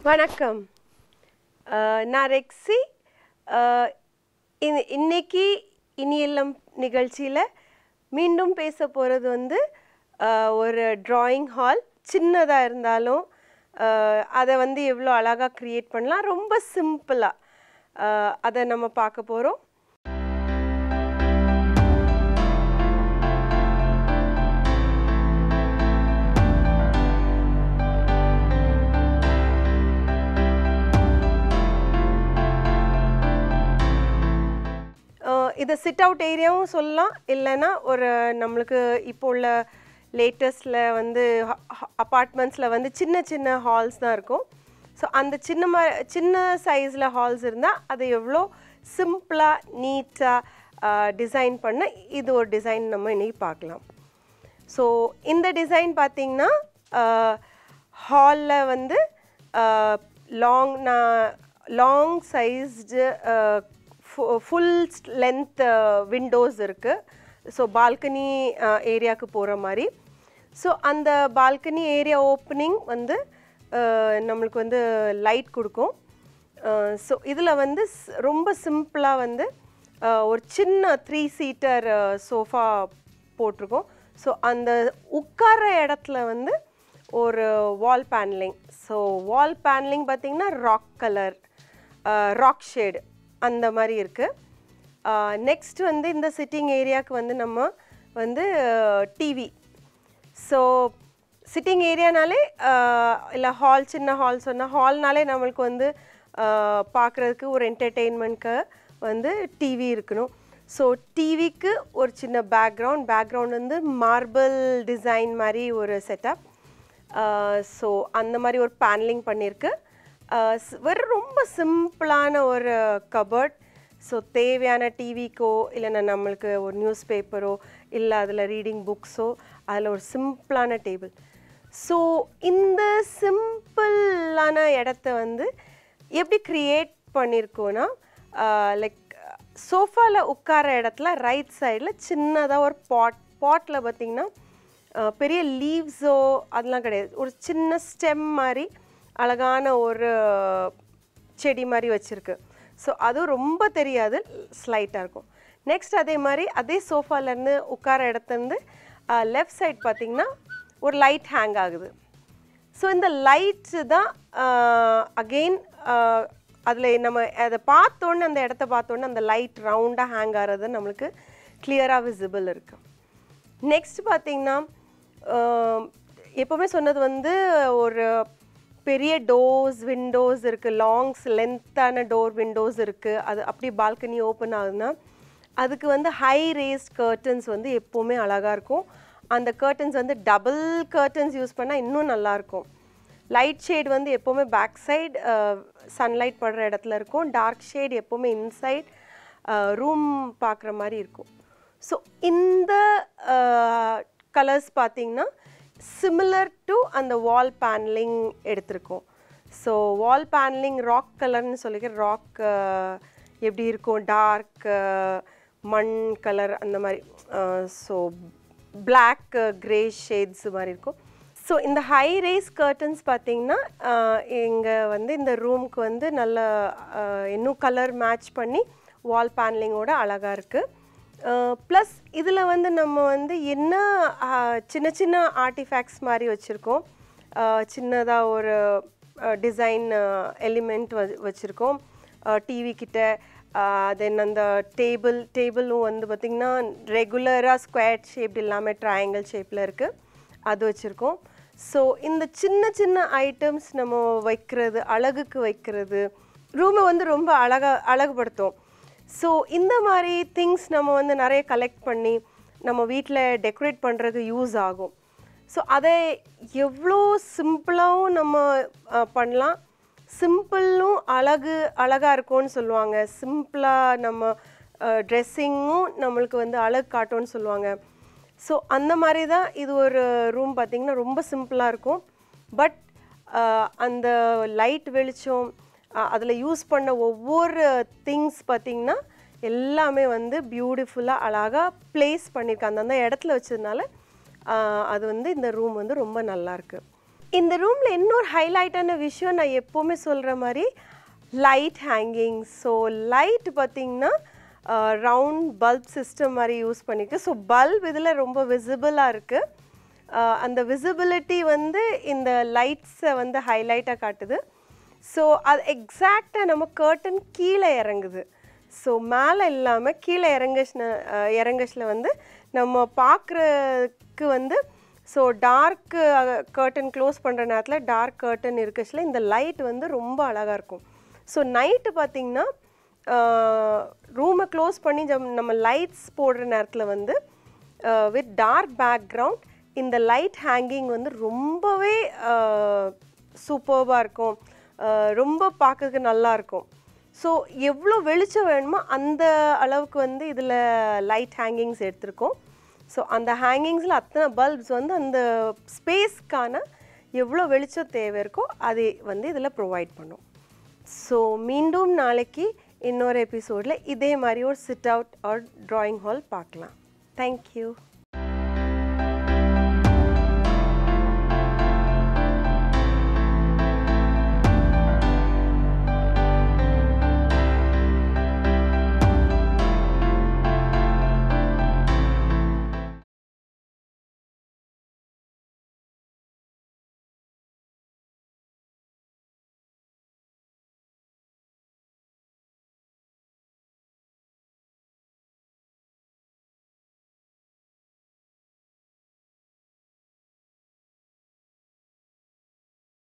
வணக்கம் அஹ், நான் ரெக்ஸி அஹ், இன் இன்னைக்கு இனியல்லம் நிகழ்ச்சியில் மீண்டும் பேச போகிறது வந்து அஹ், ஒரு ட்ராயிங் ஹால் சின்னதாக இருந்தாலும் அஹ், அதை வந்து எவ்வளோ அழகாக க்ரியேட் பண்ணலாம் ரொம்ப சிம்பிளாக அதை நம்ம பார்க்க போகிறோம் அஹ் இதை சிட் அவுட் ஏரியாவும் சொல்லலாம் இல்லைன்னா ஒரு நம்மளுக்கு இப்போ உள்ள லேட்டஸ்டில் வந்து அப்பார்ட்மெண்ட்ஸில் வந்து சின்ன சின்ன ஹால்ஸ் தான் இருக்கும் ஸோ அந்த சின்ன மா சின்ன சைஸில் ஹால்ஸ் இருந்தால் அதை எவ்வளோ சிம்பிளாக நீட்டாக டிசைன் பண்ண இது ஒரு டிசைன் நம்ம இன்னைக்கு பார்க்கலாம் ஸோ இந்த டிசைன் பார்த்தீங்கன்னா ஹாலில் வந்து லாங் நான் long sized full length windows இருக்குது ஸோ பால்கனி ஏரியாவுக்கு போகிற மாதிரி ஸோ அந்த பால்கனி ஏரியா ஓப்பனிங் வந்து அஹ், நம்மளுக்கு வந்து லைட் கொடுக்கும் ஸோ இதில் வந்து ஸ்- ரொம்ப சிம்பிளாக வந்து அஹ், ஒரு சின்ன த்ரீ சீட்டர் சோஃபா போட்டிருக்கோம் ஸோ அந்த உட்கார இடத்துல வந்து ஒரு wall paneling so wall paneling பார்த்தீங்கன்னா ராக் கலர் ராக் ஷேடு அந்த மாதிரி இருக்குது நெக்ஸ்ட் வந்து இந்த சிட்டிங் ஏரியாவுக்கு வந்து நம்ம வந்து டிவி ஸோ சிட்டிங் ஏரியானாலே இல்லை ஹால் சின்ன ஹால் சொன்னால் ஹால்னாலே நம்மளுக்கு வந்து பார்க்குறதுக்கு ஒரு என்டர்டெயின்மெண்ட்க்கு வந்து டிவி இருக்கணும் ஸோ டிவிக்கு ஒரு சின்ன பேக்ரவுண்ட் பேக்ரவுண்ட் வந்து மார்பிள் டிசைன் மாதிரி ஒரு செட்டப் ஸோ அந்த மாதிரி ஒரு பேனலிங் பண்ணியிருக்கு அஹ் ஸ்- வெறும் ரொம்ப சிம்பிளான ஒரு கபர்ட் ஸோ தேவையான டிவிக்கோ இல்லைன்னா நம்மளுக்கு ஒரு நியூஸ் பேப்பரோ இல்லை அதில் ரீடிங் புக்ஸோ அதில் ஒரு சிம்பிளான டேபிள் ஸோ இந்த சிம்பிளான இடத்த வந்து எப்படி க்ரியேட் பண்ணியிருக்கோன்னா லைக் சோஃபாவில் உட்கார இடத்துல ரைட் சைடில் சின்னதாக ஒரு பாட் பாட்டில் பார்த்தீங்கன்னா அஹ், பெரிய லீவ்ஸோ அதெல்லாம் கிடையாது ஒரு சின்ன ஸ்டெம் மாதிரி அழகான ஒரு செடி மாதிரி வச்சுருக்கு ஸோ அதுவும் ரொம்ப தெரியாது ஸ்லைட்டாக இருக்கும் நெக்ஸ்ட் அதே மாதிரி அதே சோஃபாலேருந்து உட்கார இடத்துலேருந்து லெஃப்ட் சைட் பார்த்தீங்கன்னா ஒரு லைட் ஹேங் ஆகுது ஸோ இந்த லைட்ஸு தான் அகெயின் அதில் நம்ம அதை பார்த்தோன்னே அந்த இடத்த பார்த்தோன்னே அந்த லைட் ரவுண்டாக ஹேங் ஆகிறது நம்மளுக்கு கிளியராக விசிபிள் இருக்குது நெக்ஸ்ட் பார்த்தீங்கன்னா எப்போவுமே சொன்னது வந்து ஒரு பெரிய டோர்ஸ் விண்டோஸ் இருக்குது லாங்ஸ் லென்த்தான டோர் விண்டோஸ் இருக்குது அது அப்படி பால்கனி ஓப்பன் ஆகுதுன்னா அதுக்கு வந்து ஹை ரேஸ்ட் கர்டன்ஸ் வந்து எப்போவுமே அழகாக இருக்கும் அந்த கர்டன்ஸ் வந்து டபுள் கர்டன்ஸ் யூஸ் பண்ணால் இன்னும் நல்லாயிருக்கும் லைட் ஷேட் வந்து எப்போவுமே பேக் சைடு சன்லைட் படுற இடத்துல இருக்கும் டார்க் ஷேட் எப்போவுமே இன்சைட் ரூம் பார்க்குற மாதிரி இருக்கும் ஸோ இந்த கலர்ஸ் பார்த்தீங்கன்னா சிமிலர் டு அந்த வால் பேனலிங் எடுத்திருக்கோம் ஸோ வால் பேனலிங் ராக் கலர்னு சொல்லிக்க ராக் எப்படி இருக்கும் டார்க் மண் கலர் அந்த மாதிரி ஸோ பிளாக் கிரே ஷேட்ஸ் மாதிரி இருக்கும் ஸோ இந்த ஹை ரேஸ் கர்டன்ஸ் பார்த்தீங்கன்னா இங்கே வந்து இந்த ரூம்க்கு வந்து நல்ல அஹ், இன்னும் கலர் மேட்ச் பண்ணி வால் பேனலிங்கோட அழகாக இருக்குது ப்ளஸ் இதில் வந்து நம்ம வந்து என்ன அஹ், சின்ன சின்ன ஆர்டிஃபேக்ட்ஸ் மாதிரி வச்சுருக்கோம் சின்னதாக ஒரு டிசைன் எலிமெண்ட் வ வச்சுருக்கோம் டிவி கிட்ட தென் அந்த டேபிள் டேபிளும் வந்து பார்த்திங்கன்னா ரெகுலராக ஸ்கொயர் ஷேப் இல்லாமல் ட்ரையாங்கிள் ஷேப்பில் இருக்குது அது வச்சுருக்கோம் ஸோ இந்த சின்ன சின்ன ஐட்டம்ஸ் நம்ம வைக்கிறது அழகுக்கு வைக்கிறது ரூமை வந்து ரொம்ப அழகா அழகுபடுத்தும் ஸோ இந்த மாதிரி திங்ஸ் நம்ம வந்து நிறைய கலெக்ட் பண்ணி நம்ம வீட்டில் டெக்கரேட் பண்ணுறதுக்கு யூஸ் ஆகும் ஸோ அதை எவ்வளோ சிம்பிளாகவும் நம்ம அஹ், பண்ணலாம் சிம்பிளும் அழகு அழகாக இருக்கும்னு சொல்லுவாங்க சிம்பிளாக நம்ம ட்ரெஸ்ஸிங்கும் நம்மளுக்கு வந்து அழகு காட்டும்னு சொல்லுவாங்க ஸோ அந்த மாதிரி தான் இது ஒரு ரூம் பார்த்திங்கன்னா ரொம்ப சிம்பிளாக இருக்கும் பட் அந்த லைட் வெளிச்சம் அதில் யூஸ் பண்ண ஒவ்வொரு திங்ஸ் பார்த்திங்கன்னா எல்லாமே வந்து பியூட்டிஃபுல்லாக அழகாக ப்ளேஸ் பண்ணியிருக்காங்க அந்தந்த இடத்துல வச்சதுனால ஆஹ், அது வந்து இந்த ரூம் வந்து ரொம்ப நல்லாயிருக்கு இந்த ரூமில் இன்னொரு ஹைலைட்டான விஷயம் நான் எப்போவுமே சொல்கிற மாதிரி லைட் ஹேங்கிங் ஸோ லைட் பார்த்திங்கன்னா ரவுண்ட் பல்ப் சிஸ்டம் மாதிரி யூஸ் பண்ணியிருக்கு ஸோ பல்ப் இதில் ரொம்ப விசிபிளாக இருக்குது அந்த விசிபிலிட்டி வந்து இந்த லைட்ஸை வந்து ஹைலைட்டாக காட்டுது ஸோ அது எக்ஸாக்டாக நம்ம கர்டன் கீழே இறங்குது ஸோ மேலே இல்லாமல் கீழே இறங்கச்சின இறங்கச்சில் வந்து நம்ம பார்க்குறதுக்கு வந்து ஸோ டார்க்கு கர்டன் க்ளோஸ் பண்ணுற நேரத்தில் டார்க் கர்டன் இருக்கச்சில் இந்த லைட் வந்து ரொம்ப அழகாக இருக்கும் ஸோ நைட்டு பார்த்திங்கன்னா ரூமை க்ளோஸ் பண்ணி ஜம் நம்ம லைட்ஸ் போடுற நேரத்தில் வந்து வித் டார்க் பேக்ரவுண்ட் இந்த லைட் ஹேங்கிங் வந்து ரொம்பவே சூப்பர்பாக இருக்கும் அஹ் ரொம்ப பார்க்கறதுக்கு நல்லா இருக்கும் ஸோ எவ்வளோ வெளிச்சம் வேணுமோ அந்த அளவுக்கு வந்து இதில் லைட் ஹேங்கிங்ஸ் எடுத்திருக்கோம் ஸோ அந்த ஹேங்கிங்ஸில் அத்தனை பல்ப்ஸ் வந்து அந்த ஸ்பேஸ்க்கான எவ்வளோ வெளிச்சம் தேவை இருக்கோ அதை வந்து இதில் ப்ரொவைட் பண்ணும் ஸோ மீண்டும் நாளைக்கு இன்னொரு எபிசோடில் இதே மாதிரி ஒரு sit out or drawing hall பார்க்கலாம் தேங்க்யூ